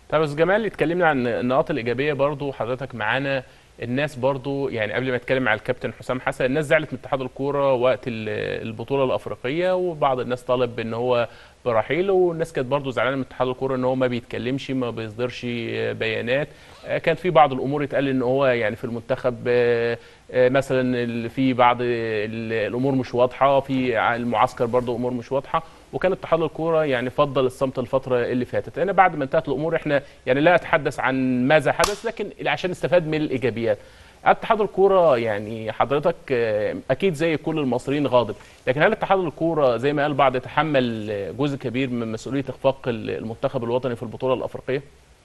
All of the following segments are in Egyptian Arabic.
طيب يا استاذ جمال اتكلمنا عن النقاط الايجابيه برضو حضرتك معانا الناس برضو يعني قبل ما اتكلم على الكابتن حسام حسن الناس زعلت من اتحاد الكوره وقت ال- البطوله الافريقيه وبعض الناس طالب ان هو برحيله والناس كانت برضو زعلانه من اتحاد الكوره ان هو ما بيتكلمش ما بيصدرش بيانات آه، كان في بعض الامور اتقال ان هو يعني في المنتخب آه، آه، مثلا ال- في بعض ال- الامور مش واضحه في ع- المعسكر برضو امور مش واضحه وكان اتحاد الكوره يعني فضل الصمت الفتره اللي فاتت انا بعد ما انتهت الامور احنا يعني لا اتحدث عن ماذا حدث لكن عشان نستفاد من الايجابيات اتحاد الكوره يعني حضرتك آه، اكيد زي كل المصريين غاضب لكن هل اتحاد الكوره زي ما قال بعض يتحمل آه، جزء كبير من مسؤوليه اخفاق ال- المنتخب الوطني في البطوله الافريقيه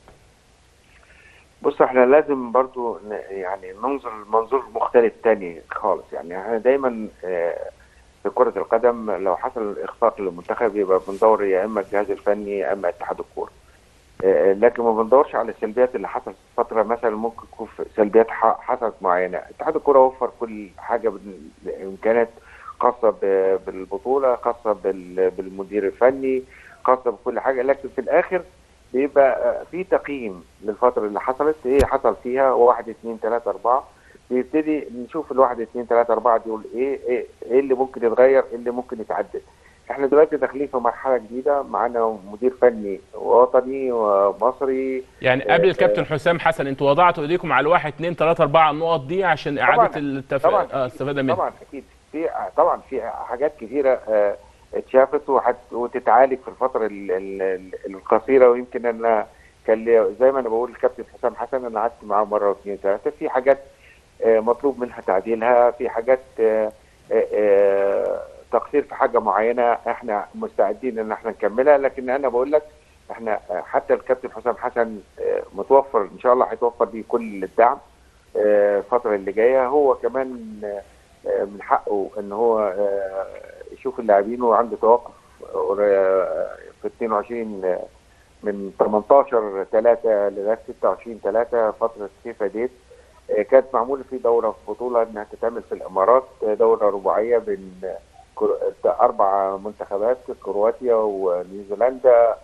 بص احنا لازم برضو ن- يعني ننظر لمنظور مختلف تاني خالص يعني احنا دايما آه، في كرة القدم لو حصل اخفاق للمنتخب يبقى بندور يا اما الجهاز الفني يا اما اتحاد الكورة آه، لكن ما بندورش على السلبيات اللي حصلت في فترة مثلا ممكن تكون في سلبيات ح- حصلت معينة اتحاد الكورة وفر كل حاجة بال- بالامكانات خاصة ب- بالبطولة خاصة بال- بالمدير الفني خاصة بكل حاجة لكن في الاخر بيبقى في تقييم للفترة اللي حصلت ايه حصل فيها واحد اتنين تلاتة اربعة بيبتدي نشوف الواحد اتنين تلاتة اربعة دول ايه ايه, إيه اللي ممكن يتغير ايه اللي ممكن يتعدل احنا دلوقتي داخلين في مرحلة جديدة معانا مدير فني وطني ومصري يعني قبل الكابتن حسام حسن انتوا وضعتوا ايديكم على الواحد اثنين ثلاثة أربعة النقط دي عشان إعادة التف... طبعا آه الاستفادة منها طبعا اكيد في طبعا في حاجات كثيرة آه، اتشافت وحت وتتعالج في الفترة ال- ال- ال- القصيرة ويمكن انا كان لي- زي ما انا بقول الكابتن حسام حسن انا قعدت معاه مرة واثنين ثلاثة في حاجات آه، مطلوب منها تعديلها في حاجات آه، آه، آه، تقصير في حاجة معينة احنا مستعدين ان احنا نكملها لكن انا بقول لك احنا آه، حتى الكابتن حسام حسن آه، متوفر ان شاء الله هيتوفر بيه كل الدعم آه، الفترة اللي جاية هو كمان آه، آه، من حقه ان هو آه، يشوف اللاعبين وعنده توقف آه، في 22 آه، من 18 3 لغايه 26 3 فتره فيفا ديت آه، كانت معموله في دوره في بطوله انها تتعمل في الامارات آه، دوره رباعيه بين آه، كرو- اربع منتخبات كرواتيا ونيوزيلندا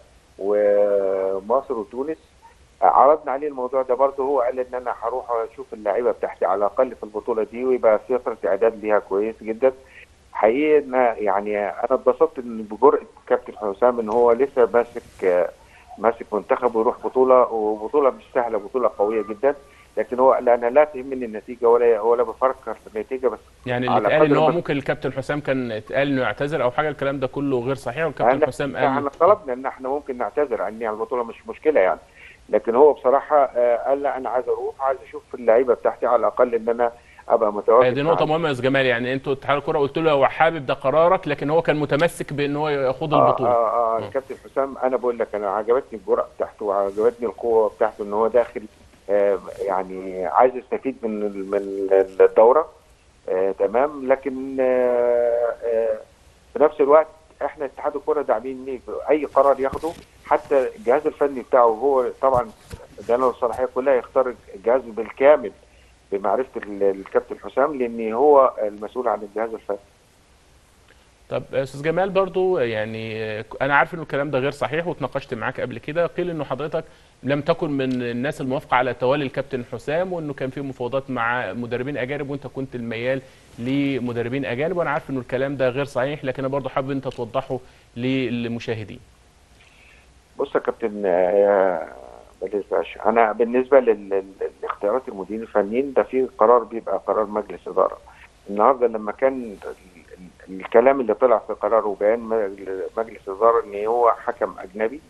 ومصر وتونس آه، عرضنا عليه الموضوع ده برضه هو قال ان انا هروح اشوف اللعيبه بتاعتي على الاقل في البطوله دي ويبقى في فتره اعداد ليها كويس جدا حقيقي ان يعني انا اتبسطت ان بجرأه كابتن حسام ان هو لسه ماسك آه، ماسك منتخب ويروح بطوله وبطوله مش سهله بطوله قويه جدا لكن هو قال انا لا تهمني النتيجه ولا ولا بفكر في النتيجه بس يعني اللي على اتقال ان قدر هو بس- ممكن الكابتن حسام كان اتقال انه يعتذر او حاجه الكلام ده كله غير صحيح والكابتن احنا حسام احنا قال طلبنا ان احنا ممكن نعتذر عن يعني البطوله مش مشكله يعني لكن هو بصراحه آه، قال لا انا عايز اروح عايز اشوف اللعيبه بتاعتي على الاقل ان انا ابقى متواجد آه، دي نقطة معاهم. مهمة يا استاذ جمال يعني انتوا اتحاد الكرة قلت له هو حابب ده قرارك لكن هو كان متمسك بان هو يخوض آه البطولة آه آه الكابتن حسام انا بقول لك انا عجبتني الجرأه بتاعته وعجبتني القوه بتاعته ان هو داخل آه يعني عايز يستفيد من ال- من الدوره آه تمام لكن آه آه في نفس الوقت احنا اتحاد الكره داعمين ليه اي قرار ياخده حتى الجهاز الفني بتاعه هو طبعا ده له الصلاحيه كلها يختار الجهاز بالكامل بمعرفه ال- الكابتن حسام لان هو المسؤول عن الجهاز الفني طب استاذ جمال برضو يعني آه، انا عارف انه الكلام ده غير صحيح واتناقشت معاك قبل كده قيل انه حضرتك لم تكن من الناس الموافقة على تولي الكابتن حسام وانه كان في مفاوضات مع مدربين اجانب وانت كنت الميال لمدربين اجانب وانا عارف انه الكلام ده غير صحيح لكن انا برضو حابب انت توضحه للمشاهدين بص يا كابتن آه، بليز باشا انا بالنسبه لل- لل- لاختيارات المديرين الفنيين ده في قرار بيبقى قرار مجلس اداره النهارده لما كان ال- ال- الكلام اللي طلع في قرار وبيان مجل- مجلس اداره ان هو حكم اجنبي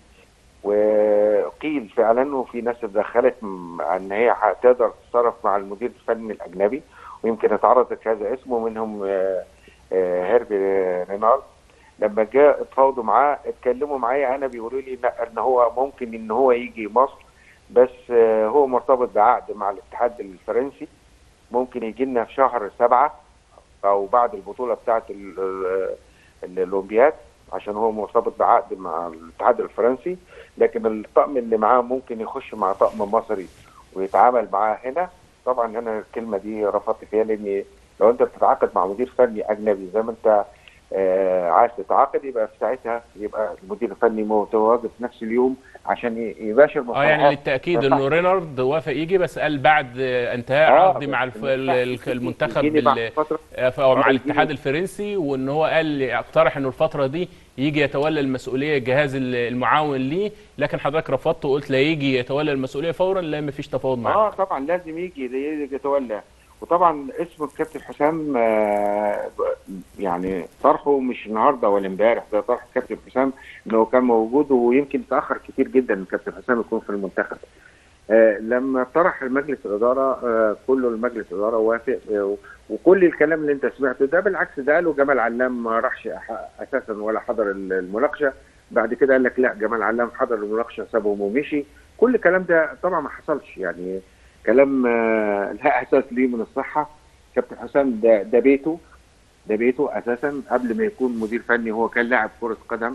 وقيل فعلا وفي ناس اتدخلت م- ان هي هتقدر تتصرف مع المدير الفني الاجنبي ويمكن اتعرضت كذا اسم ومنهم آه، آه، هيربي رينارد لما جاء اتفاوضوا معاه اتكلموا معايا انا بيقولوا لي لا ان هو ممكن ان هو يجي مصر بس آه، هو مرتبط بعقد مع الاتحاد الفرنسي ممكن يجي لنا في شهر سبعة او بعد البطولة بتاعة ال- ال- الاولمبياد عشان هو مرتبط بعقد مع الاتحاد الفرنسي لكن الطقم اللي معاه ممكن يخش مع طقم مصري ويتعامل معاه هنا طبعا انا الكلمة دي رفضت فيها لان لو انت بتتعاقد مع مدير فني اجنبي زي ما انت آه عايز تتعاقد يبقى في ساعتها يبقى المدير الفني متواجد في نفس اليوم عشان ي- يباشر اه يعني مصالحات. للتاكيد صح. انه رينارد وافق يجي بس قال بعد انتهاء آه، عقدي مع الف- ال- ال- المنتخب يجيني بعد بال- فترة. او مع آه، الاتحاد يجيني. الفرنسي وان هو قال اقترح انه الفتره دي يجي يتولى المسؤوليه الجهاز ال- المعاون ليه لكن حضرتك رفضت وقلت لا يجي يتولى المسؤوليه فورا لا مفيش تفاوض معاه اه طبعا لازم يجي يجي يتولى وطبعا اسم الكابتن حسام آه، يعني طرحه مش النهارده ولا امبارح ده طرح الكابتن حسام انه كان موجود ويمكن تاخر كتير جدا ان الكابتن حسام يكون في المنتخب آه، لما طرح مجلس الاداره آه، كله المجلس الاداره وافق آه، وكل الكلام اللي انت سمعته ده بالعكس ده قاله جمال علام ما راحش أح- اساسا ولا حضر المناقشه بعد كده قال لك لا جمال علام حضر المناقشه سابهم ومشي كل الكلام ده طبعا ما حصلش يعني كلام آه، لا اساس ليه من الصحه كابتن حسام ده ده بيته ده بيته اساسا قبل ما يكون مدير فني هو كان لاعب كره قدم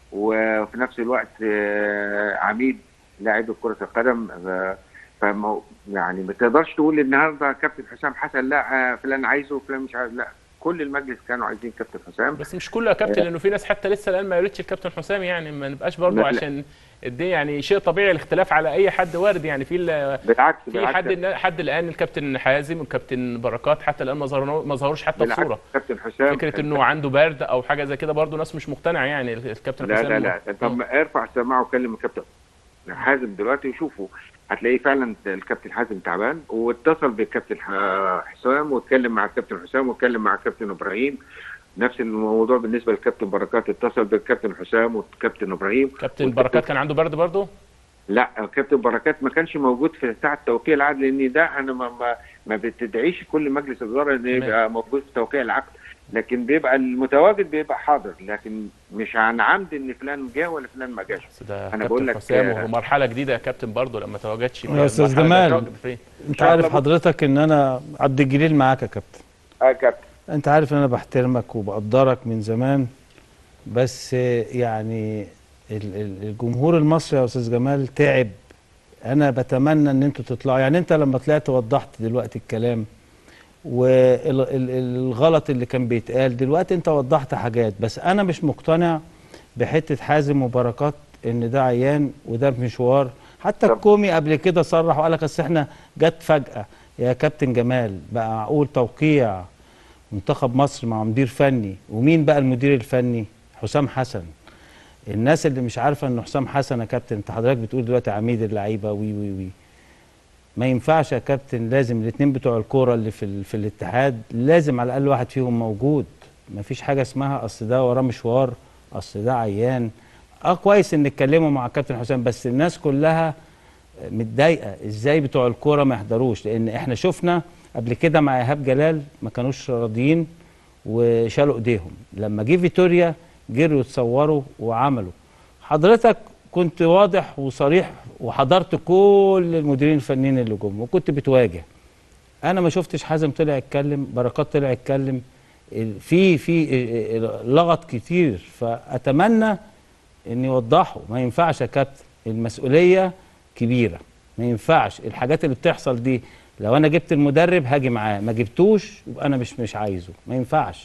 وفي نفس الوقت آه، عميد لاعب كره القدم آه، فما يعني ما تقدرش تقول النهارده كابتن حسام حسن لا آه، فلان عايزه وفلان مش عايز لا كل المجلس كانوا عايزين كابتن حسام بس مش كله يا كابتن لانه في ناس حتى لسه الان ما قالتش الكابتن حسام يعني ما نبقاش برضه لا، لا. عشان الدنيا يعني شيء طبيعي الاختلاف على اي حد وارد يعني في ال- بالعكس في بالعكس حد حد الان الكابتن حازم والكابتن بركات حتى الان ما ظهروا ما ظهروش حتى بالعكس بصوره كابتن حسام فكره انه عنده برد او حاجه زي كده برضه ناس مش مقتنعه يعني الكابتن لا حسام لا لا طب ما ارفع السماعه وكلم الكابتن حازم دلوقتي وشوفه هتلاقيه فعلا الكابتن حازم تعبان واتصل بالكابتن ح- حسام واتكلم مع الكابتن حسام واتكلم مع الكابتن ابراهيم نفس الموضوع بالنسبه للكابتن بركات اتصل بالكابتن حسام والكابتن ابراهيم كابتن بركات كان عنده برد برضه لا كابتن بركات ما كانش موجود في ساعه توقيع العقد لان ده انا ما ما, ما بتدعيش كل مجلس اداره ان يبقى موجود في توقيع العقد لكن بيبقى المتواجد بيبقى حاضر لكن مش عن عمد ان فلان جه ولا فلان ما جاش بس ده أنا بقول كابتن لك، حسام آه، وهو مرحله جديده يا كابتن برضه لما تواجدش يا أستاذ المرحلة جمال. دي تواجد فين؟ انت شاء الله عارف حضرتك ان انا عبد الجليل معاك يا كابتن اه كابتن انت عارف ان انا بحترمك وبقدرك من زمان بس يعني ال- ال- الجمهور المصري يا استاذ جمال تعب انا بتمنى ان انتوا تطلعوا يعني انت لما طلعت وضحت دلوقتي الكلام والغلط اللي كان بيتقال دلوقتي انت وضحت حاجات بس انا مش مقتنع بحته حازم وبركات ان ده عيان وده مشوار حتى طب. الكومي قبل كده صرح وقال لك اصل احنا جت فجاه يا كابتن جمال بقى معقول توقيع منتخب مصر مع مدير فني ومين بقى المدير الفني حسام حسن الناس اللي مش عارفه ان حسام حسن يا كابتن انت حضرتك بتقول دلوقتي عميد اللعيبه وي وي وي ما ينفعش يا كابتن لازم الاثنين بتوع الكوره اللي في ال... في الاتحاد لازم على الاقل واحد فيهم موجود ما فيش حاجه اسمها اصل ده وراه مشوار اصل ده عيان اه كويس ان اتكلموا مع كابتن حسام بس الناس كلها متضايقه ازاي بتوع الكوره ما يحضروش لان احنا شفنا قبل كده مع ايهاب جلال ما كانوش راضيين وشالوا ايديهم لما جه فيتوريا جروا يتصوروا وعملوا حضرتك كنت واضح وصريح وحضرت كل المديرين الفنيين اللي جم وكنت بتواجه انا ما شفتش حازم طلع يتكلم بركات طلع يتكلم ال- في في لغط كتير فاتمنى ان يوضحوا ما ينفعش يا كابتن المسؤوليه كبيره ما ينفعش الحاجات اللي بتحصل دي لو انا جبت المدرب هاجي معاه ما جبتوش يبقى انا مش مش عايزه ما ينفعش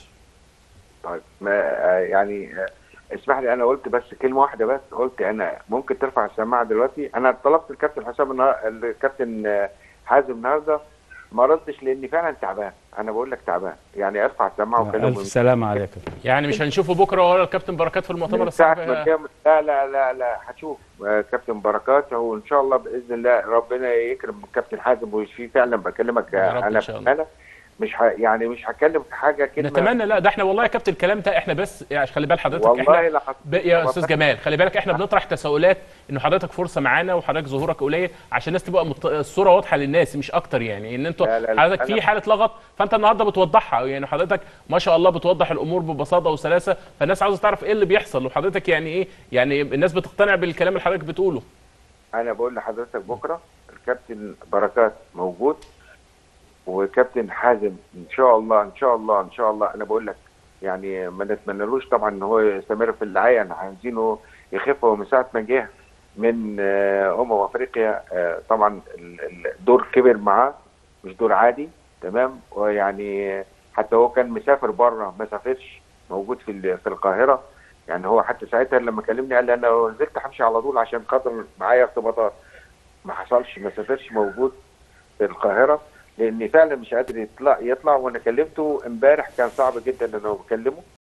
طيب ما آه، يعني آه، اسمح لي انا قلت بس كلمه واحده بس قلت انا ممكن ترفع السماعه دلوقتي انا طلبت الكابتن حسام النهار- الكابتن آه، حازم النهارده ما ردش لاني فعلا تعبان انا بقول لك تعبان يعني ارفع السماعه وكلمه الف سلامه عليك يا كابتن. يعني مش هنشوفه بكره ورا الكابتن بركات في المؤتمر من ساعه ما الصحفي كان لا لا لا لا هتشوف آه، كابتن بركات هو ان شاء الله باذن الله ربنا يكرم الكابتن حازم ويشفيه فعلا بكلمك يا آه، رب انا إن شاء الله. انا مش ه... يعني مش هتكلم في حاجه كلمه نتمنى لا ده احنا والله يا كابتن الكلام ده احنا بس يعني خلي بال حضرتك والله احنا لا حط- ب... يا استاذ جمال خلي بالك احنا بنطرح تساؤلات انه حضرتك فرصه معانا وحضرتك ظهورك قليل عشان الناس تبقى مت... الصوره واضحه للناس مش اكتر يعني ان انتوا لا، لا، لا، حضرتك أنا- في حاله لغط فانت النهارده بتوضحها يعني حضرتك ما شاء الله بتوضح الامور ببساطه وسلاسه فالناس عاوزه تعرف ايه اللي بيحصل وحضرتك يعني ايه يعني الناس بتقتنع بالكلام اللي حضرتك بتقوله انا بقول لحضرتك بكره الكابتن بركات موجود وكابتن حازم ان شاء الله ان شاء الله ان شاء الله انا بقول لك يعني ما نتمنالوش طبعا ان هو يستمر في الرعايه احنا عايزينه يخف هو من ساعه ما جه من آه، امم افريقيا آه، طبعا ال- ال- الدور كبر معاه مش دور عادي تمام ويعني حتى هو كان مسافر بره ما سافرش موجود في ال- في القاهره يعني هو حتى ساعتها لما كلمني قال لي انا لو نزلت همشي على طول عشان خاطر معايا ارتباطات ما حصلش ما سافرش موجود في القاهره لان فعلا مش قادر يطلع يطلع وانا كلمته امبارح كان صعب جدا ان انا بكلمه